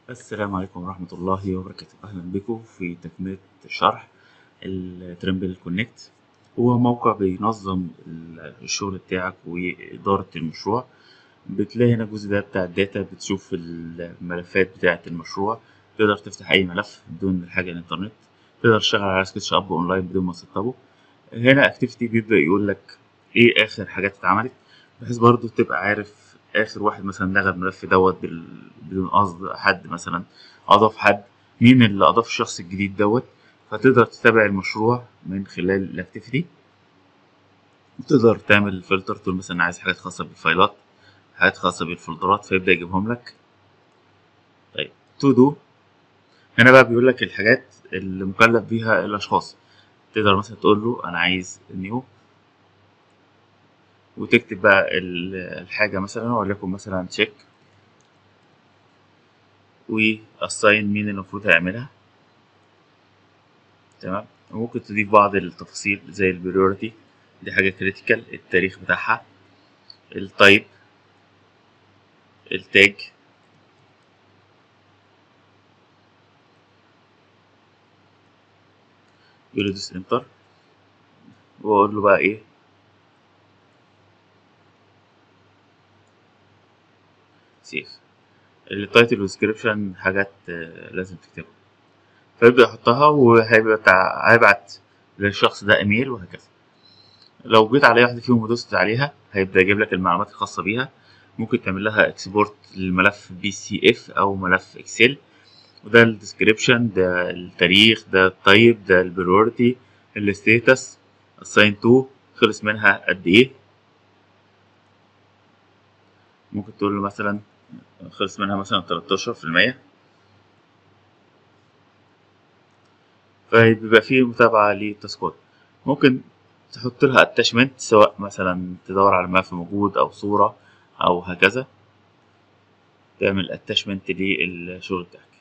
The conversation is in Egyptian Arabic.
السلام عليكم ورحمة الله وبركاته أهلا بكم في تكملة شرح الترمبل كونكت هو موقع بينظم الشغل بتاعك وإدارة المشروع بتلاقي هنا الجزء ده بتاع الداتا بتشوف الملفات بتاعة المشروع تقدر تفتح أي ملف بدون حاجة الإنترنت تقدر تشتغل على سكتش أب أونلاين بدون ما تسطبه هنا اكتيفيتي بيبدأ يقول لك إيه آخر حاجات اتعملت بحيث برضو تبقى عارف اخر واحد مثلا لغى الملف دوت بال- بدون قصد حد مثلا اضاف حد مين اللي اضاف الشخص الجديد دوت فتقدر تتابع المشروع من خلال الاكتيفيتي وتقدر تعمل فلتر تقول مثلا عايز حاجات خاصة بالفايلات حاجات خاصة بالفولدرات فيبدأ يجيبهم لك طيب تو دو هنا بقى بيقول لك الحاجات اللي مكلف بيها الاشخاص تقدر مثلا تقول له انا عايز نيو وتكتب بقى ال- الحاجة مثلا وليكن مثلا تشيك واساين مين المفروض هيعملها تمام وممكن تضيف بعض التفاصيل زي البريورتي دي حاجة كريتيكال التاريخ بتاعها التايب التاج يقول له دوس انتر واقول له بقى ايه سيف التايتل والديسكريبشن حاجات آه، لازم تكتبها فيبدأ يحطها وهيبقى هيبعت للشخص ده ايميل وهكذا لو جيت على واحدة فيهم ودوست عليها هيبدأ يجيب لك المعلومات الخاصة بيها ممكن تعمل لها اكسبورت للملف بي سي اف او ملف اكسل وده الديسكريبشن ده التاريخ ده التايب ده البريورتي الستيتس assign to خلص منها قد ايه ممكن تقول له مثلا خلص منها مثلا 13% فبيبقى فيه متابعة للتاسكات ممكن تحط لها اتاشمنت سواء مثلا تدور على ملف موجود او صورة او هكذا تعمل اتاشمنت للشغل بتاعك